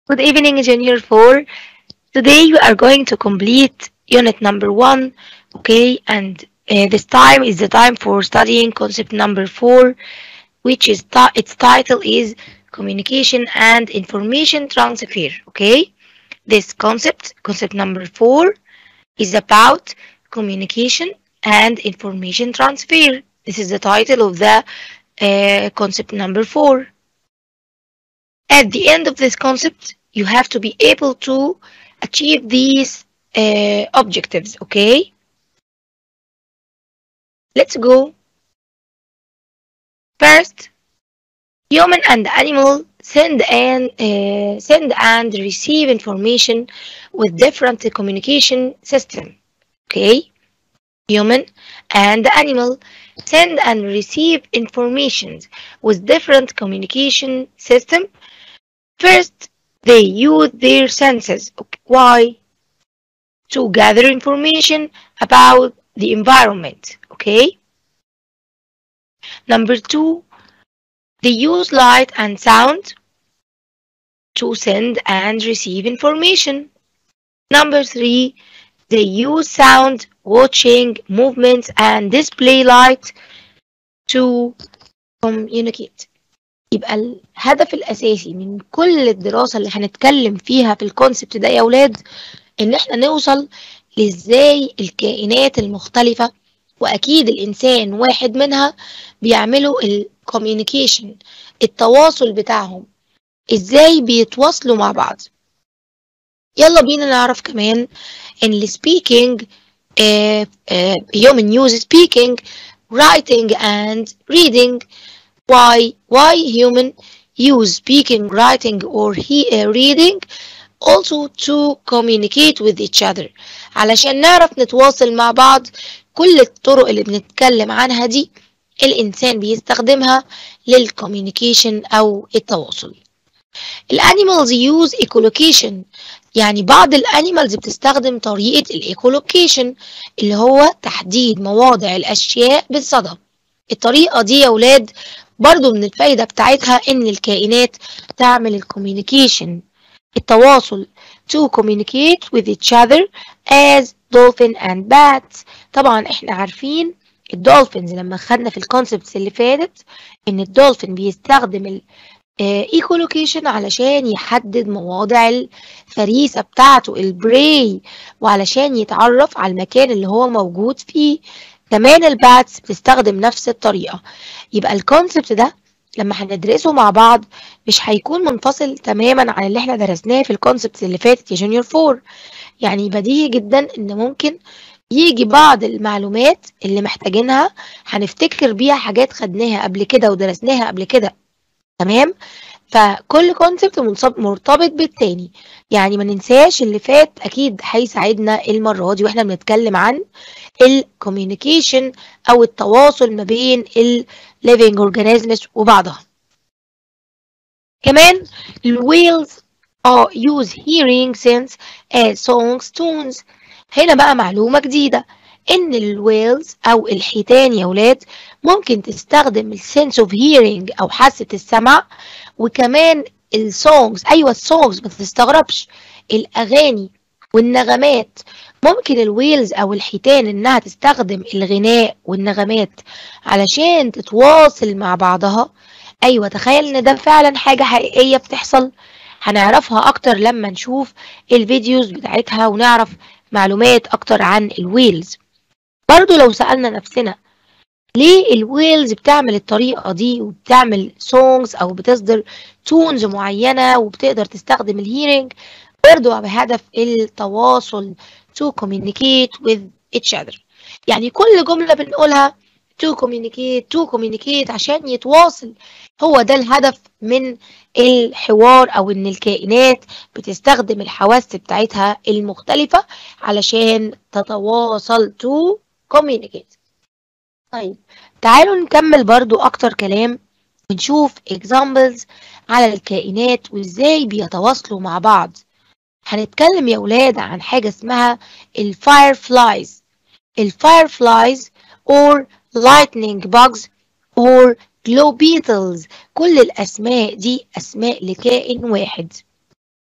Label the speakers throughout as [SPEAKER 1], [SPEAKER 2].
[SPEAKER 1] Good evening, Junior 4. Today we are going to complete unit number 1, okay? And uh, this time is the time for studying concept number 4, which is its title is Communication and Information Transfer, okay? This concept, concept number 4, is about communication and information transfer. This is the title of the uh, concept number 4. At the end of this concept, you have to be able to achieve these uh, objectives, okay? Let's go. First, human and animal send and uh, send and receive information with different communication system, okay? Human and animal send and receive information with different communication system First, they use their senses. Why? To gather information about the environment. Okay? Number two, they use light and sound to send and receive information. Number three, they use sound, watching, movements, and display light to communicate. يبقى الهدف الأساسي من كل الدراسة اللي هنتكلم فيها في الكونسبت ده يا ولاد إن إحنا نوصل لإزاي الكائنات المختلفة وأكيد الإنسان واحد منها بيعملوا الكوميونيكيشن التواصل بتاعهم إزاي بيتواصلوا مع بعض يلا بينا نعرف كمان إن السبيكينج uh, uh, human use speaking writing and reading why why human use speaking writing or he, uh, reading also to communicate with each other علشان نعرف نتواصل مع بعض كل الطرق اللي بنتكلم عنها دي الإنسان بيستخدمها للكوميونيكيشن أو التواصل الانيمالز يوز echolocation يعني بعض الانيمالز بتستخدم طريقة الايكولوكيشن اللي هو تحديد مواضع الأشياء بالصدى الطريقة دي يا ولاد برضو من الفايدة بتاعتها إن الكائنات تعمل الكوميونيكيشن التواصل to communicate with each other as dolphin and bats طبعا احنا عارفين الدولفينز لما خدنا في الكونسبتس اللي فاتت ان الدولفين بيستخدم الايكولوكيشن علشان يحدد مواضع الفريسة بتاعته البراي وعلشان يتعرف على المكان اللي هو موجود فيه كمان الباتس بتستخدم نفس الطريقة يبقى الكونسبت ده لما هندرسه مع بعض مش هيكون منفصل تماما عن اللي احنا درسناه في الكونسبت اللي فاتت يا جونيور فور يعني بديهي جدا ان ممكن يجي بعض المعلومات اللي محتاجينها هنفتكر بيها حاجات خدناها قبل كده ودرسناها قبل كده تمام فكل كونسبت مرتبط بالتاني يعني ما ننساش اللي فات اكيد هيساعدنا المره دي واحنا بنتكلم عن الكوميونيكيشن او التواصل ما بين الليفينج اورجانيزمز وبعضها كمان الويلز اه use hearing sense as songs tunes هنا بقى معلومه جديده ان الويلز او الحيتان يا ولاد ممكن تستخدم السنس اوف هيرنج او حاسه السمع وكمان السونجز ايوه السونجز ما تستغربش الاغاني والنغمات ممكن الويلز او الحيتان انها تستخدم الغناء والنغمات علشان تتواصل مع بعضها ايوه تخيل ان ده فعلا حاجه حقيقيه بتحصل هنعرفها اكتر لما نشوف الفيديوز بتاعتها ونعرف معلومات اكتر عن الويلز برضو لو سألنا نفسنا ليه الويلز بتعمل الطريقة دي وبتعمل سونجز أو بتصدر تونز معينة وبتقدر تستخدم الهيرنج برضو بهدف التواصل to communicate with each other يعني كل جملة بنقولها to communicate to communicate عشان يتواصل هو ده الهدف من الحوار أو إن الكائنات بتستخدم الحواس بتاعتها المختلفة علشان تتواصل to communicate طيب تعالوا نكمل برضو أكتر كلام ونشوف examples على الكائنات وإزاي بيتواصلوا مع بعض هنتكلم يا ولاد عن حاجة اسمها الفايرفلايز الفايرفلايز or lightning bugs or glow beetles كل الأسماء دي أسماء لكائن واحد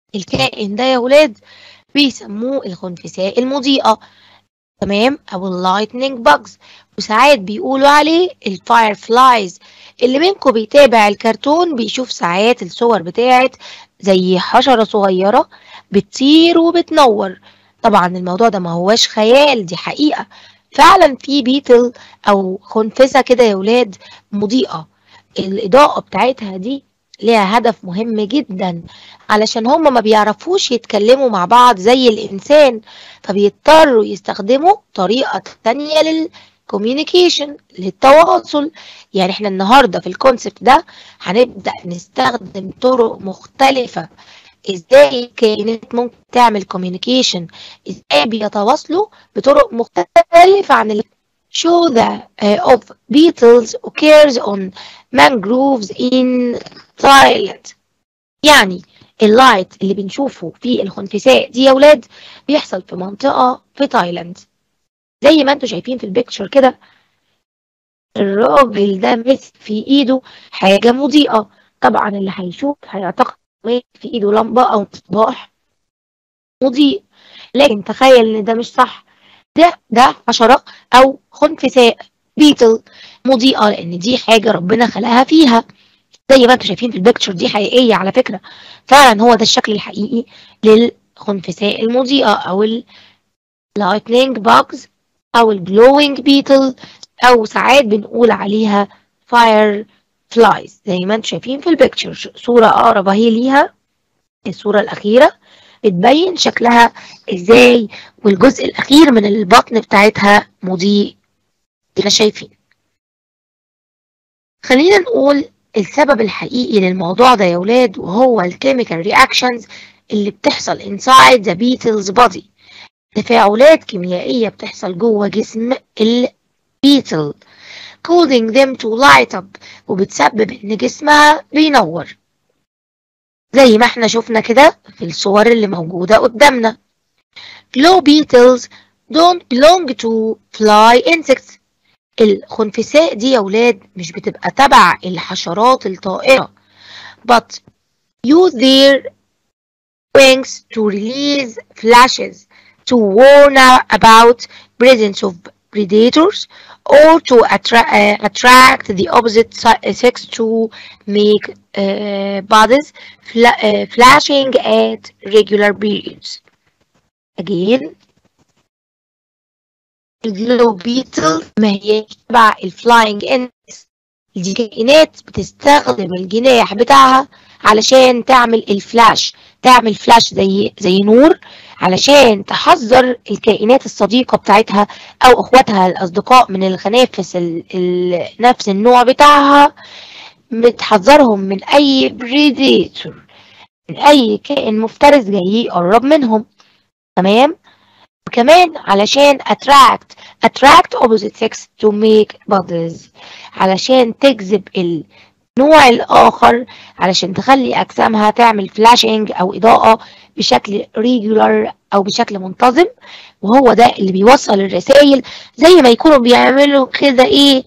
[SPEAKER 1] الكائن ده يا ولاد بيسموه الخنفساء المضيئة تمام أو اللايتنينج باجز وساعات بيقولوا عليه الفاير فلايز اللي منكم بيتابع الكرتون بيشوف ساعات الصور بتاعت زي حشرة صغيرة بتطير وبتنور طبعا الموضوع ده ما هواش خيال دي حقيقة فعلا في بيتل أو خنفسة كده يا ولاد مضيئة الإضاءة بتاعتها دي ليها هدف مهم جدا علشان هم ما بيعرفوش يتكلموا مع بعض زي الإنسان فبيضطروا يستخدموا طريقة تانية للكوميونيكيشن للتواصل يعني احنا النهاردة في الكونسبت ده هنبدأ نستخدم طرق مختلفة ازاي الكائنات ممكن تعمل كوميونيكيشن ازاي بيتواصلوا بطرق مختلفة عن ال show the uh, of beetles occurs on mangroves in Thailand يعني اللايت اللي بنشوفه في الخنفساء دي يا ولاد بيحصل في منطقة في تايلاند زي ما انتم شايفين في البيكتشر كده الراجل ده مسك في ايده حاجة مضيئة طبعا اللي هيشوف هيعتقد في ايده لمبة او مصباح مضيء لكن تخيل ان ده مش صح ده ده حشرة او خنفساء بيتل مضيئة لان دي حاجة ربنا خلقها فيها زي ما انتم شايفين في البيكتشر دي حقيقية على فكرة فعلا هو ده الشكل الحقيقي للخنفساء المضيئة او اللايتنينج باجز او الجلوينج بيتل او ساعات بنقول عليها فاير فلايز زي ما انتم شايفين في البيكتشر صورة اقرب اهي ليها الصورة الاخيرة بتبين شكلها ازاي والجزء الاخير من البطن بتاعتها مضيء احنا شايفين خلينا نقول السبب الحقيقي للموضوع ده يا ولاد وهو الكيميكال رياكشنز اللي بتحصل inside the beetle's body تفاعلات كيميائية بتحصل جوه جسم البيتل causing them to light up وبتسبب ان جسمها بينور زي ما احنا شفنا كده في الصور اللي موجودة قدامنا glow beetles don't belong to fly insects الخنفساء دي يا ولاد مش بتبقى تبع الحشرات الطائرة but use their wings to release flashes to warn about presence of predators or to attra uh, attract the opposite sex to make uh, bodies fla uh, flashing at regular periods. Again, الجلو بيتل ما هي تبع الفلاينج انس دي كائنات بتستخدم الجناح بتاعها علشان تعمل الفلاش تعمل فلاش زي زي نور علشان تحذر الكائنات الصديقة بتاعتها أو أخواتها الأصدقاء من الخنافس ال ال نفس النوع بتاعها بتحذرهم من أي بريديتور من أي كائن مفترس جاي يقرب منهم تمام وكمان علشان attract attract opposite sex to make bodies علشان تجذب النوع الآخر علشان تخلي أجسامها تعمل فلاشنج أو إضاءة بشكل ريجولار أو بشكل منتظم وهو ده اللي بيوصل الرسائل زي ما يكونوا بيعملوا كده إيه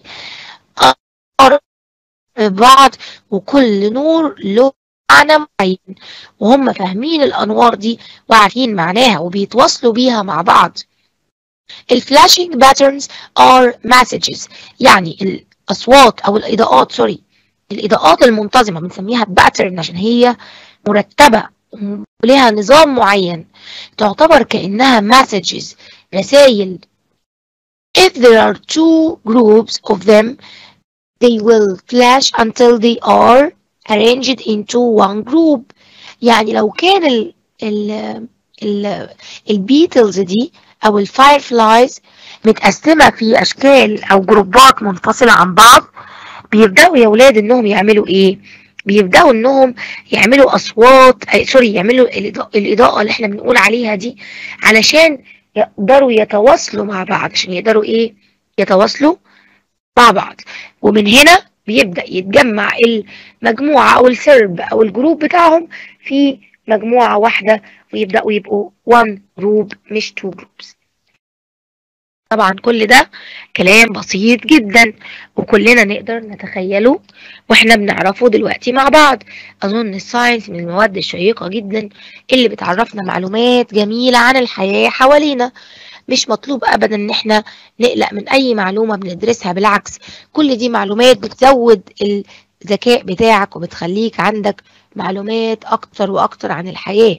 [SPEAKER 1] بعض وكل نور له معنى معين وهم فاهمين الأنوار دي وعارفين معناها وبيتواصلوا بيها مع بعض الفلاشينج باترنز ار مسجز يعني الأصوات أو الإضاءات سوري الإضاءات المنتظمة بنسميها باترن عشان هي مرتبة ولها نظام معين تعتبر كأنها مسجز رسائل if there are two groups of them they will flash until they are arranged into one group يعني لو كان ال ال ال البيتلز دي او الفاير فلايز متقسمة في اشكال او جروبات منفصلة عن بعض بيبدأوا يا ولاد انهم يعملوا ايه بيبدأوا انهم يعملوا اصوات أي سوري يعملوا الإضاءة, الاضاءة اللي احنا بنقول عليها دي علشان يقدروا يتواصلوا مع بعض عشان يقدروا ايه يتواصلوا مع بعض ومن هنا بيبدأ يتجمع المجموعة أو السرب أو الجروب بتاعهم في مجموعة واحدة ويبدأوا يبقوا one group مش two groups طبعا كل ده كلام بسيط جدا وكلنا نقدر نتخيله واحنا بنعرفه دلوقتي مع بعض اظن الساينس من المواد الشيقة جدا اللي بتعرفنا معلومات جميلة عن الحياة حوالينا مش مطلوب ابدا ان احنا نقلق من اي معلومة بندرسها بالعكس كل دي معلومات بتزود الذكاء بتاعك وبتخليك عندك معلومات اكتر واكتر عن الحياة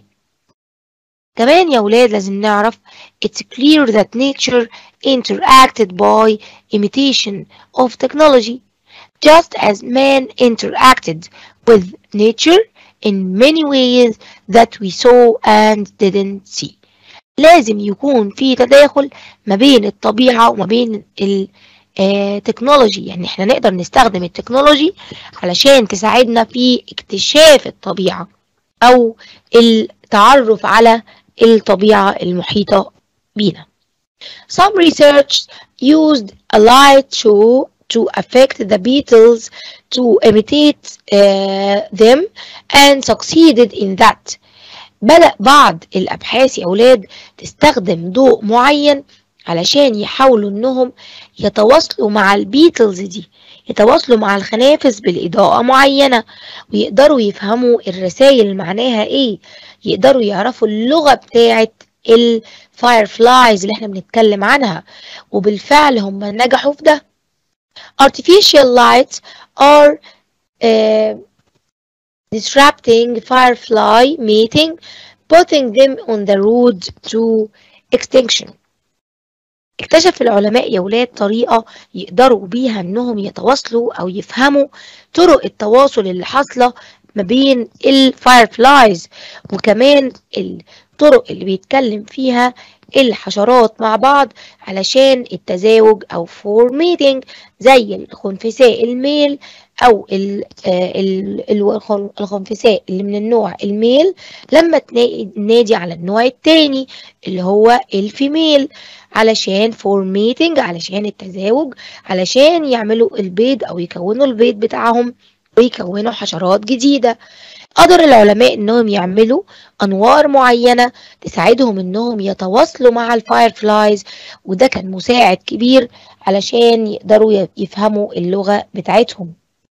[SPEAKER 1] كمان يا ولاد لازم نعرف it's clear that nature interacted by imitation of technology just as man interacted with nature in many ways that we saw and didn't see لازم يكون في تداخل ما بين الطبيعة وما بين التكنولوجي يعني احنا نقدر نستخدم التكنولوجي علشان تساعدنا في اكتشاف الطبيعة او التعرف على الطبيعة المحيطة بينا. Some research used a light show to affect the beetles to imitate uh, them and succeeded in that. بدأ بعض الأبحاث يا أولاد تستخدم ضوء معين علشان يحاولوا إنهم يتواصلوا مع البيتلز دي يتواصلوا مع الخنافس بالإضاءة معينة ويقدروا يفهموا الرسائل معناها إيه يقدروا يعرفوا اللغة بتاعة الفايرفلايز اللي احنا بنتكلم عنها وبالفعل هم نجحوا في ده artificial lights are uh, disrupting firefly mating putting them on the road to extinction اكتشف العلماء يا ولاد طريقة يقدروا بيها انهم يتواصلوا او يفهموا طرق التواصل اللي حاصلة ما بين الفايرفلايز وكمان الطرق اللي بيتكلم فيها الحشرات مع بعض علشان التزاوج او فور ميتنج زي الخنفساء الميل او الخنفساء اللي من النوع الميل لما تنادي على النوع التاني اللي هو الفيميل علشان فور ميتنج علشان التزاوج علشان يعملوا البيض او يكونوا البيض بتاعهم ويكونوا حشرات جديدة قدر العلماء انهم يعملوا انوار معينة تساعدهم انهم يتواصلوا مع الفايرفلايز وده كان مساعد كبير علشان يقدروا يفهموا اللغة بتاعتهم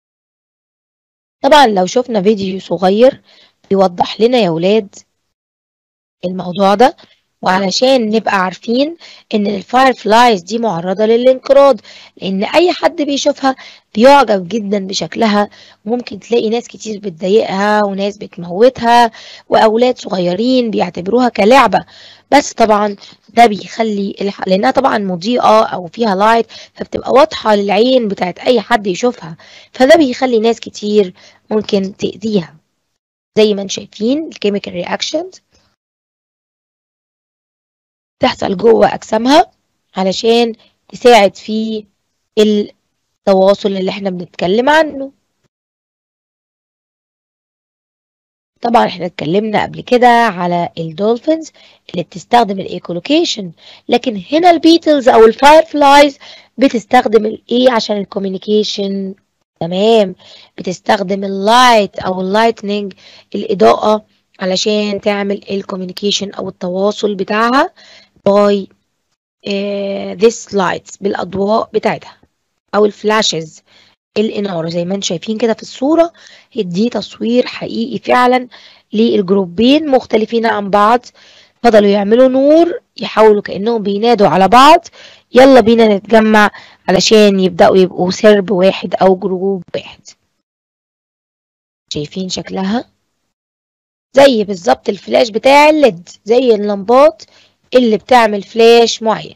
[SPEAKER 1] طبعا لو شفنا فيديو صغير بيوضح لنا يا ولاد الموضوع ده وعلشان نبقى عارفين ان الفايرفلايز دي معرضة للانقراض لان اي حد بيشوفها بيعجب جدا بشكلها ممكن تلاقي ناس كتير بتضايقها وناس بتموتها واولاد صغيرين بيعتبروها كلعبة بس طبعا ده بيخلي الح... لانها طبعا مضيئة او فيها لايت فبتبقى واضحة للعين بتاعت اي حد يشوفها فده بيخلي ناس كتير ممكن تأذيها زي ما انتم شايفين الكيميكال رياكشنز تحصل جوه أجسامها علشان تساعد في التواصل اللي احنا بنتكلم عنه طبعا احنا اتكلمنا قبل كده على الدولفينز اللي بتستخدم الايكولوكيشن لكن هنا البيتلز او الفايرفلايز بتستخدم الايه عشان الكوميونيكيشن تمام بتستخدم اللايت او اللايتنينج الاضاءه علشان تعمل الكوميونيكيشن او التواصل بتاعها by uh, this lights بالأضواء بتاعتها أو الفلاشز الإنارة زي ما انتم شايفين كده في الصورة دي تصوير حقيقي فعلا للجروبين مختلفين عن بعض فضلوا يعملوا نور يحاولوا كأنهم بينادوا على بعض يلا بينا نتجمع علشان يبدأوا يبقوا سرب واحد أو جروب واحد شايفين شكلها زي بالظبط الفلاش بتاع الليد زي اللمبات اللي بتعمل فلاش معين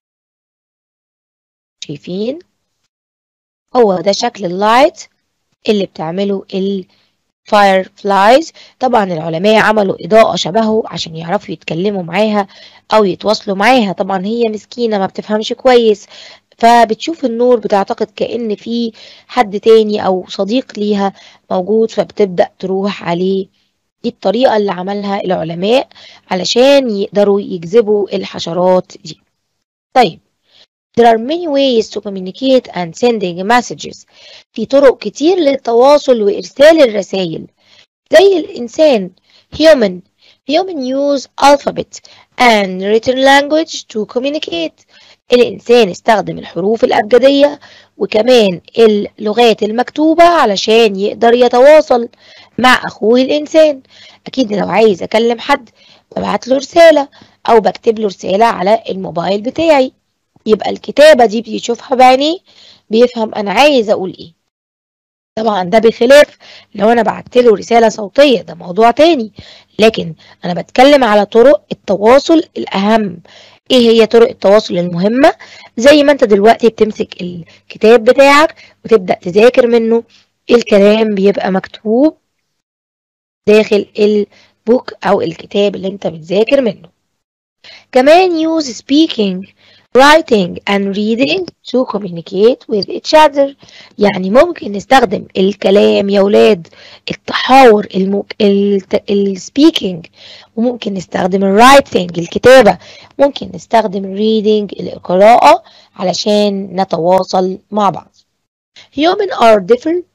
[SPEAKER 1] شايفين هو ده شكل اللايت اللي بتعمله الفاير فلايز طبعا العلماء عملوا إضاءة شبهه عشان يعرفوا يتكلموا معاها أو يتواصلوا معاها طبعا هي مسكينة ما بتفهمش كويس فبتشوف النور بتعتقد كأن في حد تاني أو صديق ليها موجود فبتبدأ تروح عليه دي الطريقة اللي عملها العلماء علشان يقدروا يجذبوا الحشرات دي طيب There are many ways to communicate and sending messages. في طرق كتير للتواصل وإرسال الرسائل. زي الإنسان human. Human use alphabet and written language to communicate. الإنسان استخدم الحروف الأبجدية وكمان اللغات المكتوبة علشان يقدر يتواصل مع أخوه الإنسان أكيد لو عايز أكلم حد ببعت له رسالة أو بكتب له رسالة على الموبايل بتاعي يبقى الكتابة دي بيشوفها بعينيه بيفهم أنا عايز أقول إيه طبعا ده بخلاف لو أنا بعت له رسالة صوتية ده موضوع تاني لكن أنا بتكلم على طرق التواصل الأهم ايه هي طرق التواصل المهمة زي ما انت دلوقتي بتمسك الكتاب بتاعك وتبدأ تذاكر منه الكلام بيبقى مكتوب داخل البوك او الكتاب اللي انت بتذاكر منه كمان use speaking writing and reading to communicate with each other يعني ممكن نستخدم الكلام يا ولاد التحاور المك... السبيكينج وممكن نستخدم الرايتنج الكتابة ممكن نستخدم الريدنج القراءة علشان نتواصل مع بعض Humans are different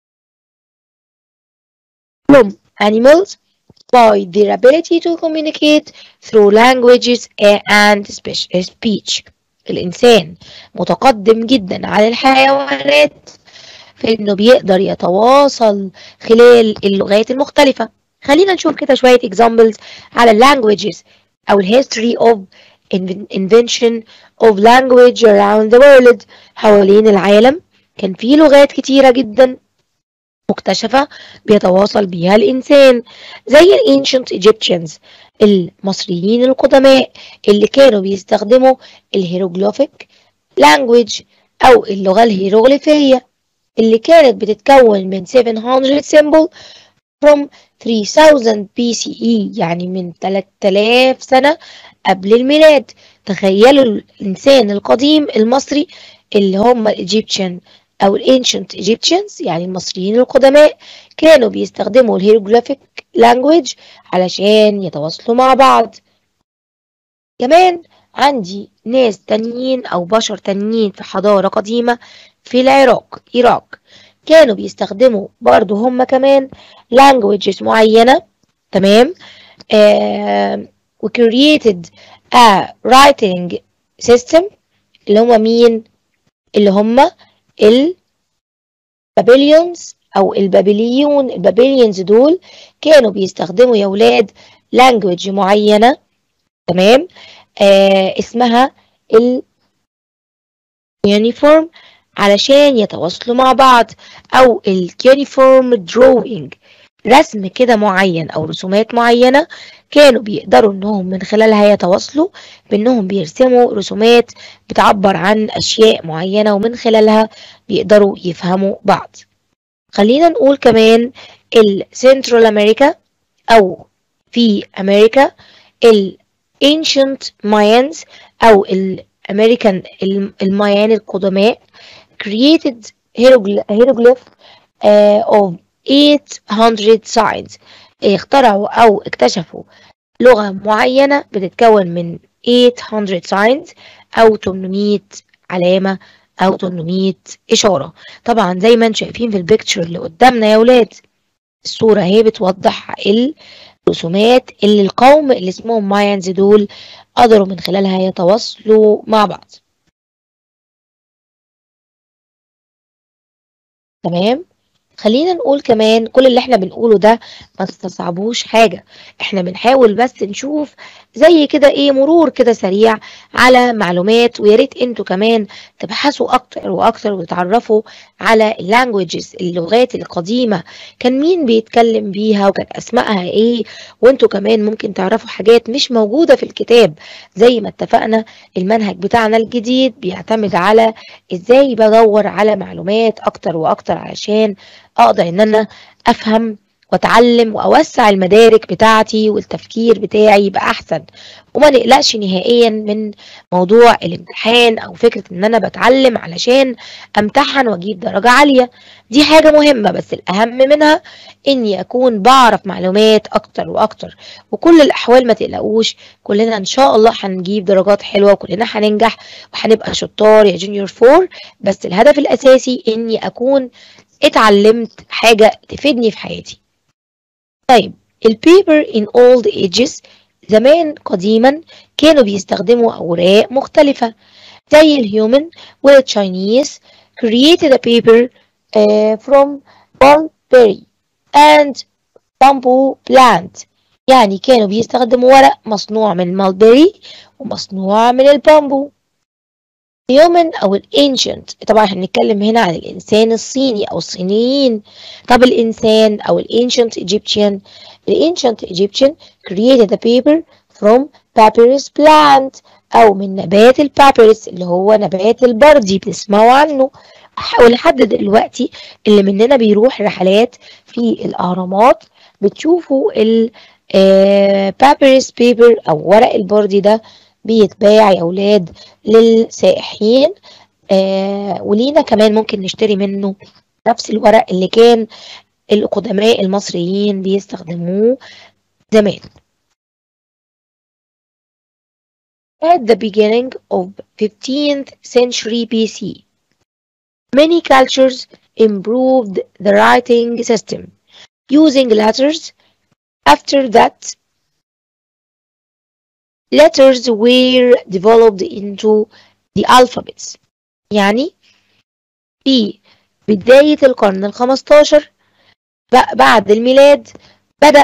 [SPEAKER 1] from animals by their ability to communicate through languages and speech. الإنسان متقدم جدا على الحيوانات في إنه بيقدر يتواصل خلال اللغات المختلفة. خلينا نشوف كده شوية examples على languages أو history of invention of language around the world حوالين العالم كان في لغات كتيرة جدا مكتشفة بيتواصل بيها الإنسان زي ال ancient Egyptians المصريين القدماء اللي كانوا بيستخدموا الهيروغليفيك language أو اللغة الهيروغليفية اللي كانت بتتكون من 700 symbol from 3000 BCE يعني من 3000 سنة قبل الميلاد تخيلوا الإنسان القديم المصري اللي هم الإيجيبشن أو الانشنت Egyptians يعني المصريين القدماء كانوا بيستخدموا الهيروغليفيك لانجويج علشان يتواصلوا مع بعض كمان عندي ناس تانيين أو بشر تانيين في حضارة قديمة في العراق إيراق كانوا بيستخدموا برضو هم كمان languages معينة تمام آه و created a writing system اللي هم مين اللي هم البابليونز او البابليون البابليونز دول كانوا بيستخدموا يا ولاد لانجوج معينة تمام آه اسمها اليونيفورم علشان يتواصلوا مع بعض او اليونيفورم دروينج رسم كده معين او رسومات معينة كانوا بيقدروا انهم من خلالها يتواصلوا بانهم بيرسموا رسومات بتعبر عن اشياء معينة ومن خلالها بيقدروا يفهموا بعض خلينا نقول كمان السنترال امريكا او في امريكا ال ancient Mayans او الامريكان المايان القدماء created hieroglyph uh, of 800 signs اخترعوا أو اكتشفوا لغة معينة بتتكون من 800 signs أو 800 علامة أو 800 إشارة طبعا زي ما انتم شايفين في البيكتشر اللي قدامنا يا ولاد الصورة هي بتوضح الرسومات اللي القوم اللي اسمهم مايانز دول قدروا من خلالها يتواصلوا مع بعض تمام خلينا نقول كمان كل اللي احنا بنقوله ده ما تستصعبوش حاجة احنا بنحاول بس نشوف زي كده ايه مرور كده سريع على معلومات ويا ريت انتوا كمان تبحثوا اكتر واكتر وتتعرفوا على اللانجويجز اللغات القديمة كان مين بيتكلم بيها وكان اسمائها ايه وانتوا كمان ممكن تعرفوا حاجات مش موجودة في الكتاب زي ما اتفقنا المنهج بتاعنا الجديد بيعتمد على ازاي بدور على معلومات اكتر واكتر علشان اقدر ان انا افهم واتعلم واوسع المدارك بتاعتي والتفكير بتاعي يبقى احسن وما نقلقش نهائيا من موضوع الامتحان او فكره ان انا بتعلم علشان امتحن واجيب درجه عاليه دي حاجه مهمه بس الاهم منها اني اكون بعرف معلومات اكتر واكتر وكل الاحوال ما تقلقوش كلنا ان شاء الله هنجيب درجات حلوه وكلنا هننجح وهنبقى شطار يا جونيور فور بس الهدف الاساسي اني اكون اتعلمت حاجه تفيدني في حياتي طيب البيبر in old ages زمان قديما كانوا بيستخدموا أوراق مختلفة زي الهيومن والتشاينيز created a paper uh, from mulberry and bamboo plant يعني كانوا بيستخدموا ورق مصنوع من المالبري ومصنوع من البامبو human أو الانشنت طبعا احنا بنتكلم هنا عن الإنسان الصيني أو الصينيين طب الإنسان أو الانشنت Egyptian الانشنت Egyptian created a paper from papyrus plant أو من نبات البابيرس اللي هو نبات البردي بتسمعوا عنه ولحد دلوقتي اللي مننا بيروح رحلات في الأهرامات بتشوفوا البابيرس بيبر أو ورق البردي ده بيتباع يا أولاد للسائحين آه ولينا كمان ممكن نشتري منه نفس الورق اللي كان القدماء المصريين بيستخدموه زمان At the beginning of 15th century BC, many cultures improved the writing system using letters. After that, letters were developed into the alphabets. يعني في بداية القرن الخمستاشر بعد الميلاد بدأ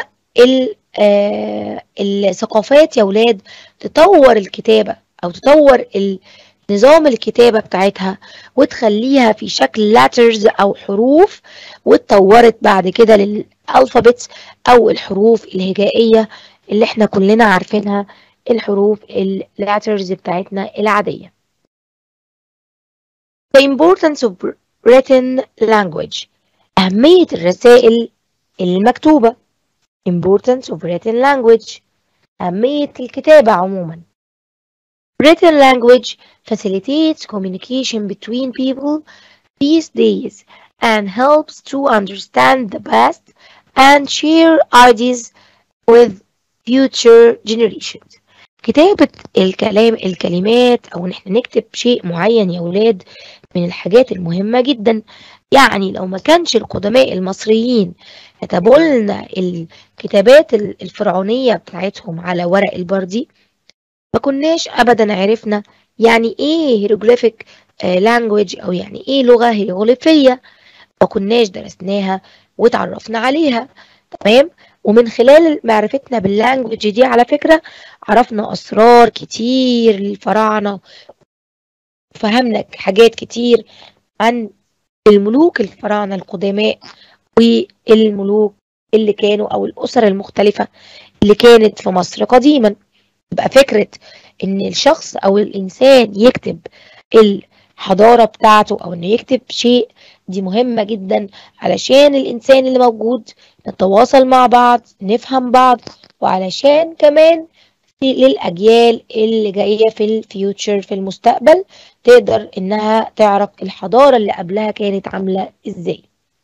[SPEAKER 1] الثقافات يا ولاد تطور الكتابة أو تطور نظام الكتابة بتاعتها وتخليها في شكل letters أو حروف واتطورت بعد كده للألفابتس أو الحروف الهجائية اللي احنا كلنا عارفينها الحروف letters بتاعتنا العادية. The importance of written language أهمية الرسائل المكتوبة importance of written language أهمية الكتابة عموما written language facilitates communication between people these days and helps to understand the past and share ideas with future generations كتابة الكلام الكلمات أو إن إحنا نكتب شيء معين يا ولاد من الحاجات المهمة جدا يعني لو ما كانش القدماء المصريين كتبوا لنا الكتابات الفرعونية بتاعتهم على ورق البردي ما كناش أبدا عرفنا يعني إيه هيروغليفيك لانجويج أو يعني إيه لغة هيروغليفية ما كناش درسناها وتعرفنا عليها تمام ومن خلال معرفتنا باللانجوج دي على فكرة عرفنا أسرار كتير للفراعنة فهمنا حاجات كتير عن الملوك الفراعنة القدماء والملوك اللي كانوا أو الأسر المختلفة اللي كانت في مصر قديما يبقى فكرة إن الشخص أو الإنسان يكتب الحضارة بتاعته أو إنه يكتب شيء دي مهمة جدا علشان الإنسان اللي موجود نتواصل مع بعض نفهم بعض وعلشان كمان للأجيال اللي جاية في الفيوتشر في المستقبل تقدر إنها تعرف الحضارة اللي قبلها كانت عاملة إزاي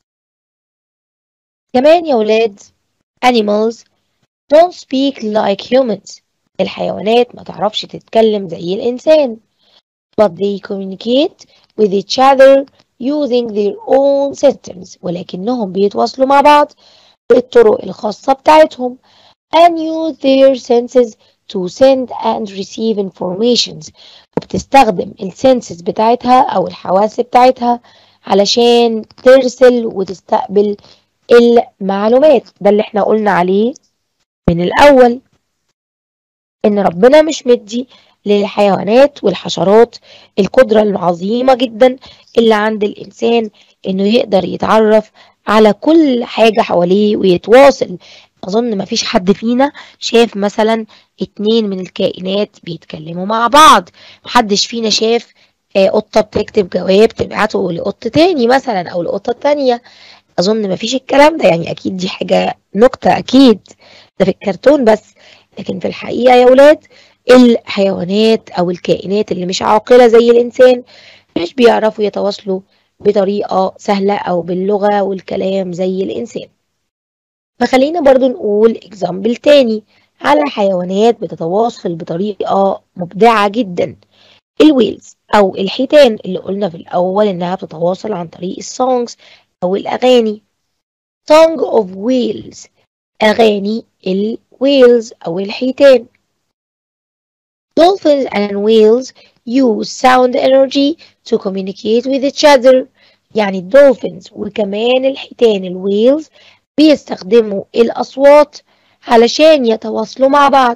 [SPEAKER 1] كمان يا ولاد animals don't speak like humans الحيوانات ما تعرفش تتكلم زي الإنسان but they communicate with each other using their own systems ولكنهم بيتواصلوا مع بعض بالطرق الخاصة بتاعتهم and use their senses to send and receive informations وبتستخدم السنسز بتاعتها أو الحواس بتاعتها علشان ترسل وتستقبل المعلومات ده اللي احنا قلنا عليه من الأول إن ربنا مش مدي للحيوانات والحشرات القدرة العظيمة جدا اللي عند الإنسان إنه يقدر يتعرف على كل حاجة حواليه ويتواصل أظن مفيش حد فينا شاف مثلا اتنين من الكائنات بيتكلموا مع بعض محدش فينا شاف قطة بتكتب جواب تبعته لقط تاني مثلا أو لقطة تانية أظن مفيش الكلام ده يعني أكيد دي حاجة نكتة أكيد ده في الكرتون بس لكن في الحقيقة يا ولاد الحيوانات أو الكائنات اللي مش عاقلة زي الإنسان مش بيعرفوا يتواصلوا بطريقة سهلة أو باللغة والكلام زي الإنسان فخلينا برضو نقول اكزامبل تاني على حيوانات بتتواصل بطريقة مبدعة جدا الويلز أو الحيتان اللي قلنا في الأول إنها بتتواصل عن طريق السونجز أو الأغاني song of whales أغاني الويلز أو الحيتان Dolphins and whales use sound energy to communicate with each other يعني الدولفينز وكمان الحيتان الويلز بيستخدموا الأصوات علشان يتواصلوا مع بعض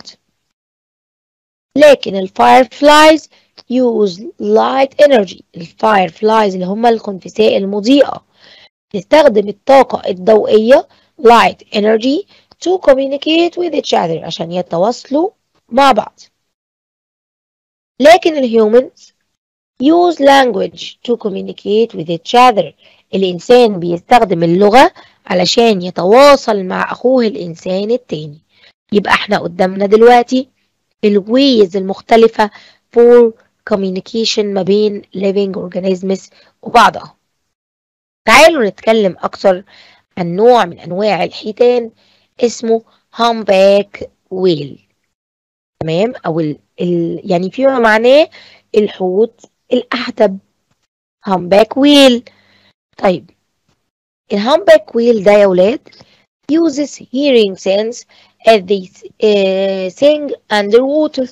[SPEAKER 1] لكن الفايرفلايز use light energy الفايرفلايز اللي هم الخنفساء المضيئة تستخدم الطاقة الضوئية light energy to communicate with each other عشان يتواصلوا مع بعض لكن الهيومنز use language to communicate with each other الإنسان بيستخدم اللغة علشان يتواصل مع أخوه الإنسان التاني يبقى احنا قدامنا دلوقتي الويز المختلفة for communication ما بين living organisms وبعضها تعالوا نتكلم أكتر عن نوع من أنواع الحيتان اسمه humpback whale تمام أو ال ال يعني فيما معناه الحوت الأحدب humpback whale طيب الهامباك ويل ده يا ولاد uses hearing sense as they uh, sing underwater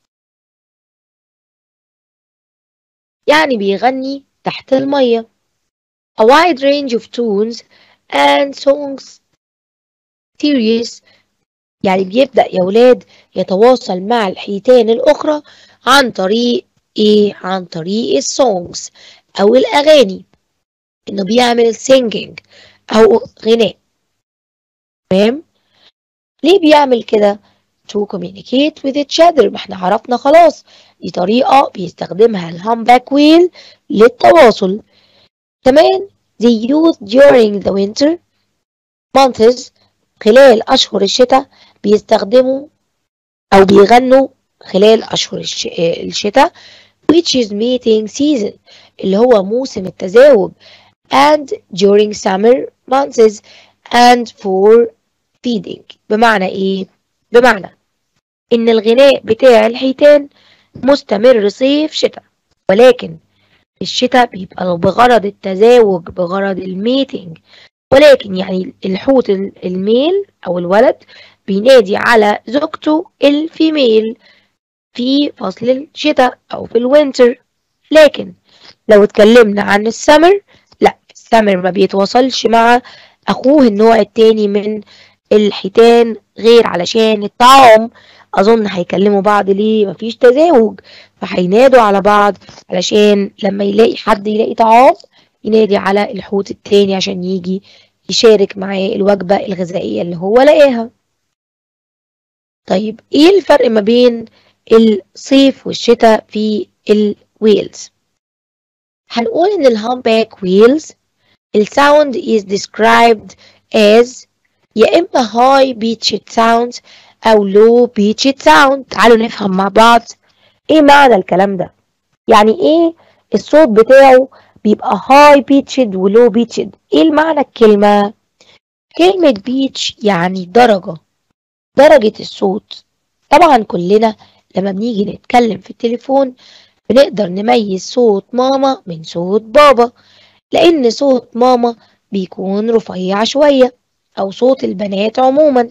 [SPEAKER 1] يعني بيغني تحت المية a wide range of tunes and songs series يعني بيبدأ يا ولاد يتواصل مع الحيتان الأخرى عن طريق إيه؟ عن طريق السونجز أو الأغاني إنه بيعمل singing أو غناء تمام ليه بيعمل كده to communicate with each other ما احنا عرفنا خلاص دي طريقة بيستخدمها الهامباك ويل للتواصل كمان they use during the winter months خلال أشهر الشتاء بيستخدموا أو بيغنوا خلال أشهر الش... الشتاء which is mating season اللي هو موسم التزاوج and during summer months and for feeding بمعنى ايه؟ بمعنى ان الغناء بتاع الحيتان مستمر صيف شتاء ولكن الشتاء بيبقى بغرض التزاوج بغرض الميتنج ولكن يعني الحوت الميل او الولد بينادي على زوجته الفيميل في فصل الشتاء او في الوينتر لكن لو اتكلمنا عن السمر لا السمر ما بيتواصلش مع اخوه النوع التاني من الحيتان غير علشان الطعام اظن هيكلموا بعض ليه مفيش تزاوج فهينادوا على بعض علشان لما يلاقي حد يلاقي طعام ينادي على الحوت التاني عشان يجي يشارك معاه الوجبة الغذائية اللي هو لقاها طيب ايه الفرق ما بين الصيف والشتاء في الويلز هنقول ان الهامباك ويلز الساوند is described as يا اما high pitched sound او low pitched sound تعالوا نفهم مع بعض ايه معنى الكلام ده يعني ايه الصوت بتاعه بيبقى high pitched و low pitched ايه المعنى الكلمة كلمة pitch يعني درجة درجة الصوت طبعا كلنا لما بنيجي نتكلم في التليفون بنقدر نميز صوت ماما من صوت بابا لأن صوت ماما بيكون رفيع شوية أو صوت البنات عموما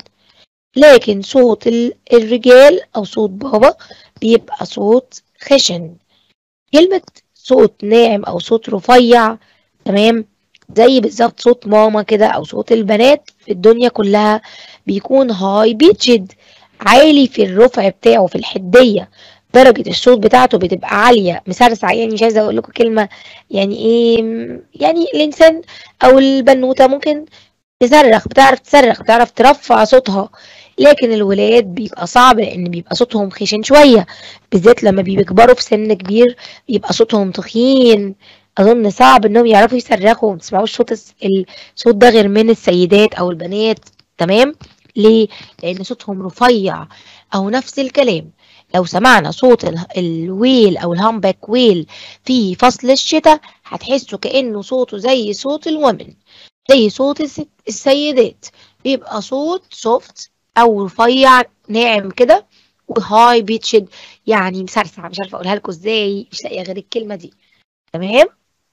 [SPEAKER 1] لكن صوت الرجال أو صوت بابا بيبقى صوت خشن كلمة صوت ناعم أو صوت رفيع تمام زي بالظبط صوت ماما كده أو صوت البنات في الدنيا كلها بيكون هاي بيتشد عالي في الرفع بتاعه في الحدية درجة الصوت بتاعته بتبقى عالية مسرسع يعني مش عايزة أقول لكم كلمة يعني إيه يعني الإنسان أو البنوتة ممكن تصرخ بتعرف تصرخ بتعرف ترفع صوتها لكن الولاد بيبقى صعب لان بيبقى صوتهم خشن شويه بالذات لما بيكبروا في سن كبير بيبقى صوتهم تخين اظن صعب انهم يعرفوا يصرخوا ما تسمعوش صوت الصوت ده غير من السيدات او البنات تمام ليه لان صوتهم رفيع او نفس الكلام لو سمعنا صوت الويل او الهامباك ويل في فصل الشتاء هتحسوا كانه صوته زي صوت الومن زي صوت السيدات بيبقى صوت سوفت او رفيع ناعم كده وهاي بيتشد يعني مسرسع مش عارفه اقولها لكم ازاي مش لاقيه غير الكلمه دي تمام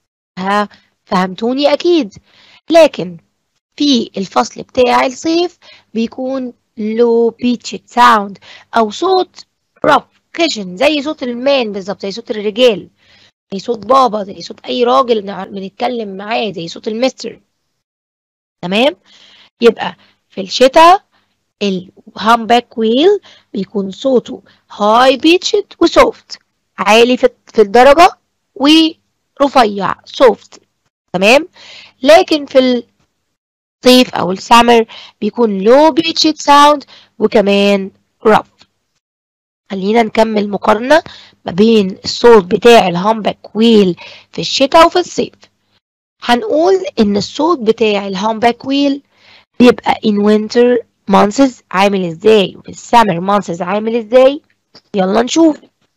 [SPEAKER 1] ها فهمتوني اكيد لكن في الفصل بتاع الصيف بيكون low pitched sound او صوت رف خشن زي صوت المان بالظبط زي صوت الرجال زي صوت بابا زي صوت اي راجل بنتكلم معاه زي صوت المستر تمام يبقى في الشتاء الهامباك ويل بيكون صوته هاي بيتشد وسوفت عالي في الدرجة ورفيع سوفت تمام لكن في الصيف او السمر بيكون لو بيتشد ساوند وكمان رف خلينا نكمل مقارنة ما بين الصوت بتاع الهامباك ويل في الشتاء وفي الصيف هنقول ان الصوت بتاع الهامباك ويل بيبقى in winter months عامل ازاي وفي السمر months عامل ازاي يلا نشوف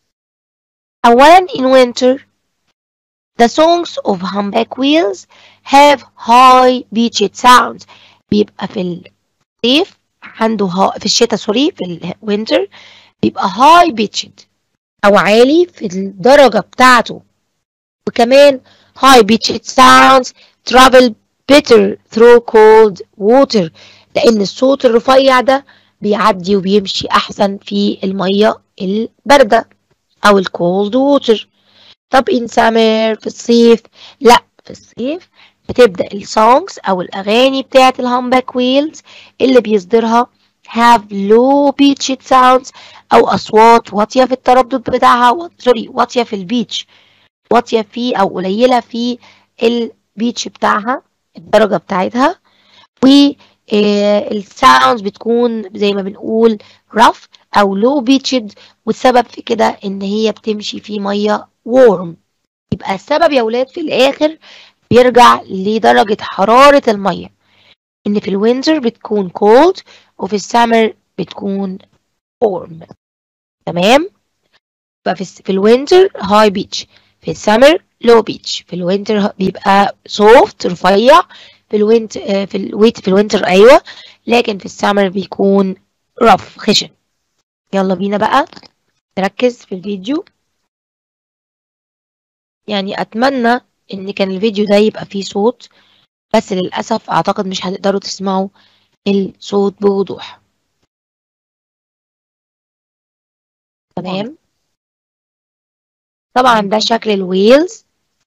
[SPEAKER 1] اولا in winter the songs of humpback whales have high pitched sounds بيبقى في الصيف عنده ها في الشتاء سوري في الوينتر بيبقى high pitched او عالي في الدرجة بتاعته وكمان high pitched sounds travel better through cold water لأن الصوت الرفيع ده بيعدي وبيمشي أحسن في المية الباردة أو الكولد ووتر طب in summer في الصيف لا في الصيف بتبدأ السونجز أو الأغاني بتاعة الهامباك ويلز اللي بيصدرها have low pitched sounds أو أصوات واطية في التردد بتاعها سوري واطية في البيتش واطية فيه أو قليلة في البيتش بتاعها الدرجة بتاعتها و الساوندز بتكون زي ما بنقول rough او low pitched والسبب في كده ان هي بتمشي في ميه warm يبقى السبب يا ولاد في الاخر بيرجع لدرجة حرارة المية ان في الوينتر بتكون cold وفي السمر بتكون warm تمام يبقى في, في الوينتر high beach في السمر low beach في الوينتر بيبقى soft رفيع في الوينت في الويت في الوينتر ايوه لكن في السمر بيكون رف خشن يلا بينا بقى نركز في الفيديو يعني اتمنى ان كان الفيديو ده يبقى فيه صوت بس للاسف اعتقد مش هتقدروا تسمعوا الصوت بوضوح تمام طبعا ده شكل الويلز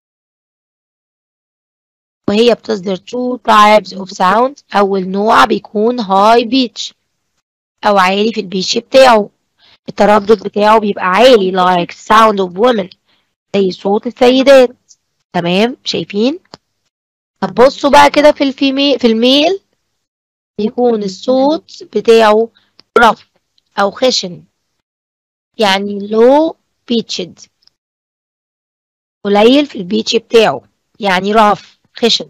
[SPEAKER 1] وهي بتصدر two types of sound أول نوع بيكون high pitch أو عالي في البيتش بتاعه التردد بتاعه بيبقى عالي like sound of women زي صوت السيدات تمام شايفين طب بصوا بقى كده في الفيميل في الميل بيكون الصوت بتاعه rough أو خشن يعني low pitched قليل في البيتش بتاعه يعني rough خشن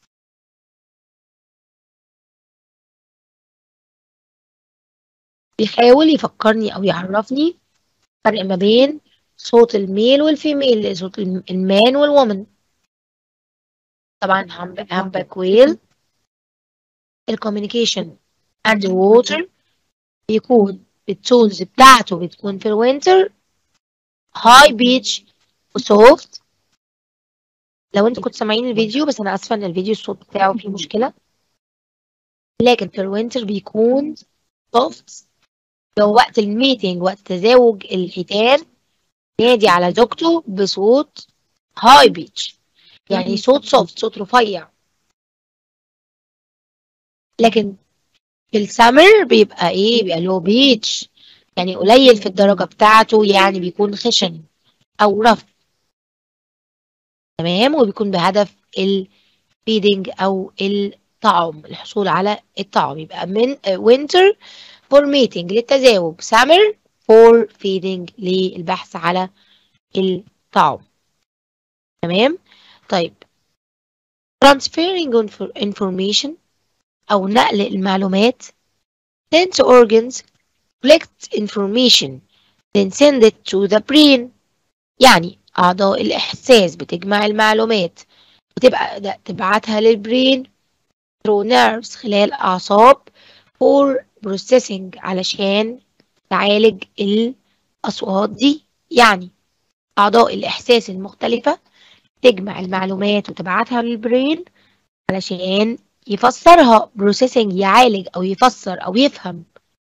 [SPEAKER 1] بيحاول يفكرني أو يعرفني فرق ما بين صوت الميل والفيميل صوت المان والومن طبعا همبك ويل الكوميونيكيشن اند ووتر بيكون التونز بتاعته بتكون في الوينتر هاي بيتش وسوفت لو انتوا كنتوا سامعين الفيديو بس انا اسفه ان الفيديو الصوت بتاعه فيه مشكله لكن في الوينتر بيكون سوفت لو وقت الميتنج وقت تزاوج الحيتان نادي على زوجته بصوت هاي بيتش يعني صوت سوفت صوت رفيع لكن في السمر بيبقى ايه بيبقى لو بيتش يعني قليل في الدرجة بتاعته يعني بيكون خشن او رف تمام وبيكون بهدف الفيدنج او الطعم الحصول على الطعم يبقى من وينتر فور ميتنج للتزاوج سمر فور فيدنج للبحث على الطعم تمام طيب transferring information أو نقل المعلومات sense organs collect information then send it to the brain يعني أعضاء الإحساس بتجمع المعلومات وتبقى تبعتها للبرين through nerves خلال أعصاب for processing علشان تعالج الأصوات دي يعني أعضاء الإحساس المختلفة تجمع المعلومات وتبعتها للبرين علشان يفسرها بروسيسنج يعالج أو يفسر أو يفهم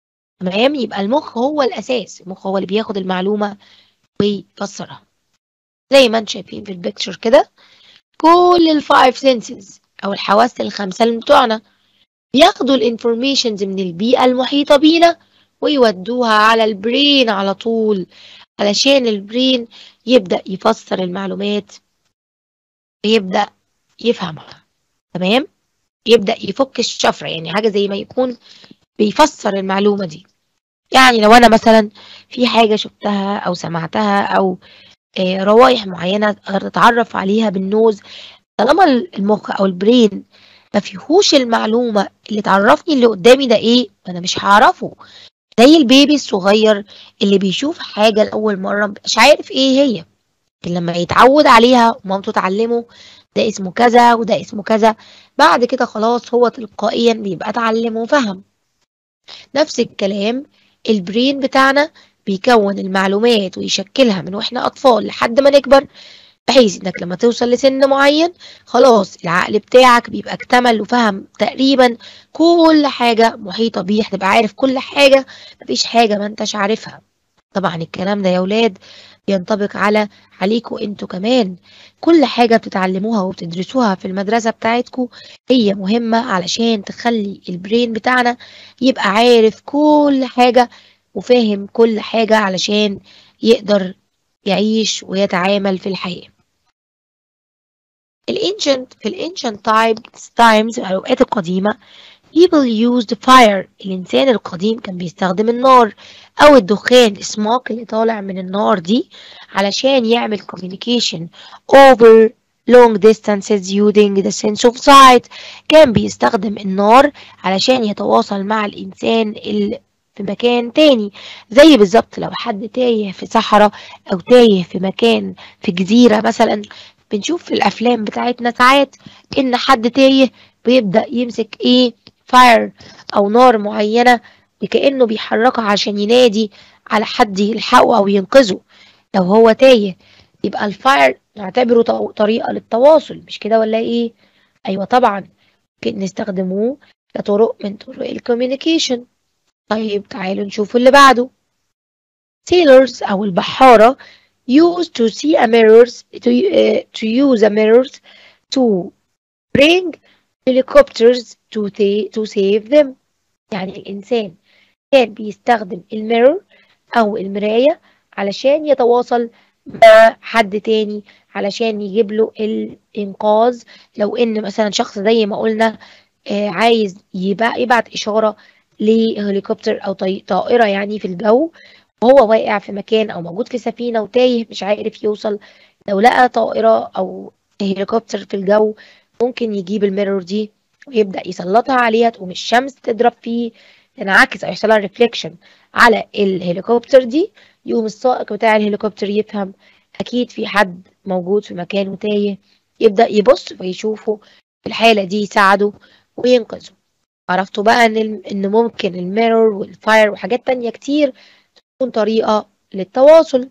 [SPEAKER 1] تمام يبقى المخ هو الأساس المخ هو اللي بياخد المعلومة ويفسرها زي ما انتم شايفين في البيكتشر كده كل الفايف سنسز أو الحواس الخمسة اللي بتوعنا بياخدوا الانفورميشنز من البيئة المحيطة بينا ويودوها على البرين على طول علشان البرين يبدأ يفسر المعلومات ويبدأ يفهمها تمام يبدأ يفك الشفرة يعني حاجة زي ما يكون بيفسر المعلومة دي يعني لو أنا مثلا في حاجة شفتها أو سمعتها أو آه روايح معينة أتعرف عليها بالنوز طالما المخ أو البرين ما فيهوش المعلومة اللي تعرفني اللي قدامي ده إيه أنا مش هعرفه زي البيبي الصغير اللي بيشوف حاجة لأول مرة مش عارف إيه هي لكن لما يتعود عليها ومامته تعلمه ده اسمه كذا وده اسمه كذا بعد كده خلاص هو تلقائيا بيبقى اتعلم وفهم نفس الكلام البرين بتاعنا بيكون المعلومات ويشكلها من واحنا اطفال لحد ما نكبر بحيث انك لما توصل لسن معين خلاص العقل بتاعك بيبقى اكتمل وفهم تقريبا كل حاجة محيطة بيه هتبقى عارف كل حاجة مفيش حاجة ما انتش عارفها طبعا الكلام ده يا ولاد بينطبق على عليكم انتوا كمان كل حاجة بتتعلموها وبتدرسوها في المدرسة بتاعتكم هي مهمة علشان تخلي البرين بتاعنا يبقى عارف كل حاجة وفاهم كل حاجة علشان يقدر يعيش ويتعامل في الحياة الانشنت في الانشنت تايمز الأوقات القديمة people used fire الإنسان القديم كان بيستخدم النار أو الدخان السموك اللي طالع من النار دي علشان يعمل communication over long distances using the sense of sight كان بيستخدم النار علشان يتواصل مع الإنسان اللي في مكان تاني زي بالظبط لو حد تايه في صحراء أو تايه في مكان في جزيرة مثلا بنشوف في الأفلام بتاعتنا ساعات إن حد تايه بيبدأ يمسك إيه فاير أو نار معينة وكأنه بيحركها عشان ينادي على حد يلحقه أو ينقذه لو هو تايه يبقى الفاير نعتبره طريقة للتواصل مش كده ولا إيه؟ أيوة طبعا ممكن نستخدموه كطرق من طرق الكوميونيكيشن طيب تعالوا نشوف اللي بعده sailors أو البحارة used to see a mirrors to, uh, to use a mirrors to bring helicopters to, to save them يعني الإنسان كان بيستخدم الميرور أو المراية علشان يتواصل مع حد تاني علشان يجيب له الإنقاذ لو إن مثلا شخص زي ما قلنا آه عايز يبعت إشارة لهليكوبتر أو طائرة يعني في الجو وهو واقع في مكان أو موجود في سفينة وتايه مش عارف يوصل لو لقى طائرة أو هليكوبتر في الجو ممكن يجيب الميرور دي ويبدأ يسلطها عليها تقوم الشمس تضرب فيه تنعكس أو يحصل لها ريفليكشن على الهليكوبتر دي يقوم السائق بتاع الهليكوبتر يفهم أكيد في حد موجود في مكان وتايه يبدأ يبص ويشوفه في الحالة دي يساعده وينقذه عرفتوا بقى إن إن ممكن الميرور والفاير وحاجات تانية كتير تكون طريقة للتواصل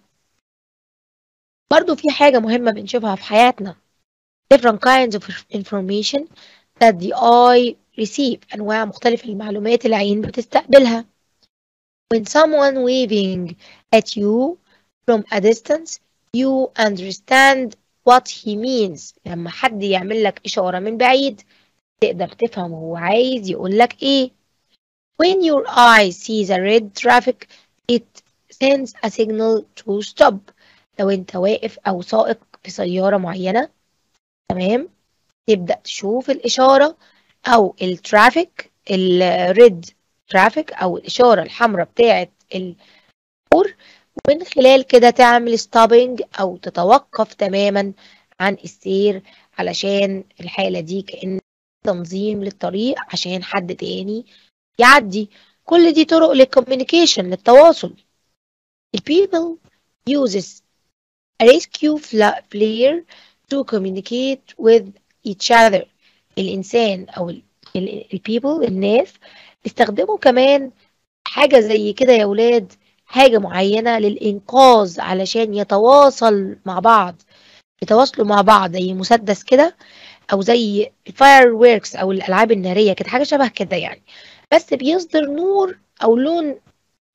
[SPEAKER 1] برضو في حاجة مهمة بنشوفها في حياتنا different kinds of information that the eye receive أنواع مختلفة للمعلومات العين بتستقبلها when someone waving at you from a distance you understand what he means لما حد يعمل لك إشارة من بعيد تقدر تفهم هو عايز يقول لك إيه when your eye sees a red traffic it sends a signal to stop لو انت واقف أو سائق في سيارة معينة تمام تبدأ تشوف الإشارة أو الترافيك الريد ترافيك أو الإشارة الحمراء بتاعة المرور ومن خلال كده تعمل ستوبنج أو تتوقف تماما عن السير علشان الحالة دي كأن تنظيم للطريق عشان حد تاني يعدي كل دي طرق للكوميونيكيشن للتواصل people uses a rescue player to communicate with each other الإنسان أو ال people الناس استخدموا كمان حاجة زي كده يا ولاد حاجة معينة للإنقاذ علشان يتواصل مع بعض يتواصلوا مع بعض زي مسدس كده أو زي الفاير ويركس أو الألعاب النارية كده حاجة شبه كده يعني بس بيصدر نور أو لون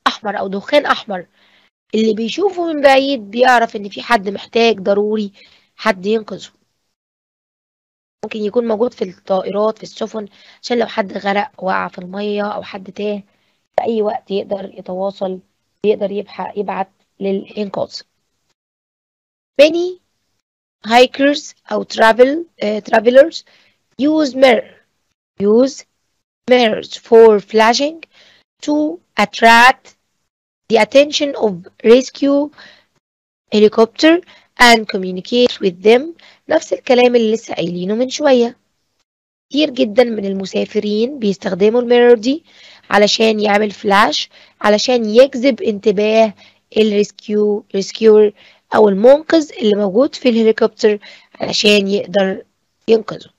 [SPEAKER 1] أحمر أو دخان أحمر اللي بيشوفه من بعيد بيعرف إن في حد محتاج ضروري حد ينقذه ممكن يكون موجود في الطائرات في السفن عشان لو حد غرق وقع في المية أو حد تاه في أي وقت يقدر يتواصل يقدر يبعت للإنقاذ many hikers أو travel uh, travelers use mirror use mirrors for flashing to attract the attention of rescue helicopter and communicate with them نفس الكلام اللي لسه قايلينه من شوية كتير جدا من المسافرين بيستخدموا الميرور دي علشان يعمل فلاش علشان يجذب انتباه الريسكيو ريسكيور او المنقذ اللي موجود في الهليكوبتر علشان يقدر ينقذه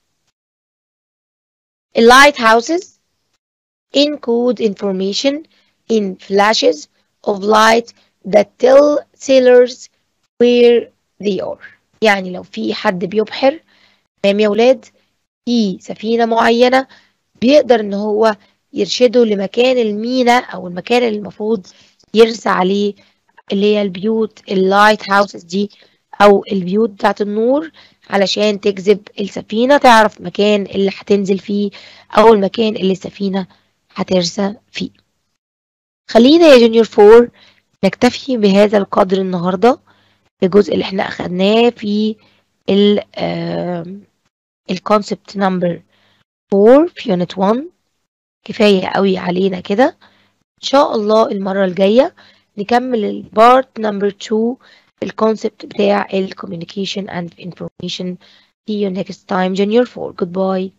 [SPEAKER 1] اللايت هاوسز encode information in flashes of light that tell sailors where they are يعني لو في حد بيبحر تمام يا ولاد في سفينة معينة بيقدر ان هو يرشده لمكان المينا او المكان اللي المفروض يرسى عليه اللي هي البيوت اللايت هاوسز دي او البيوت بتاعت النور علشان تجذب السفينة تعرف مكان اللي هتنزل فيه او المكان اللي السفينة هترسى فيه خلينا يا جونيور فور نكتفي بهذا القدر النهاردة الجزء اللي احنا اخدناه في ال الكونسبت نمبر 4 في يونت 1 كفاية قوي علينا كده ان شاء الله المرة الجاية نكمل البارت نمبر 2 الكونسبت بتاع ال communication and information see you next time junior 4 goodbye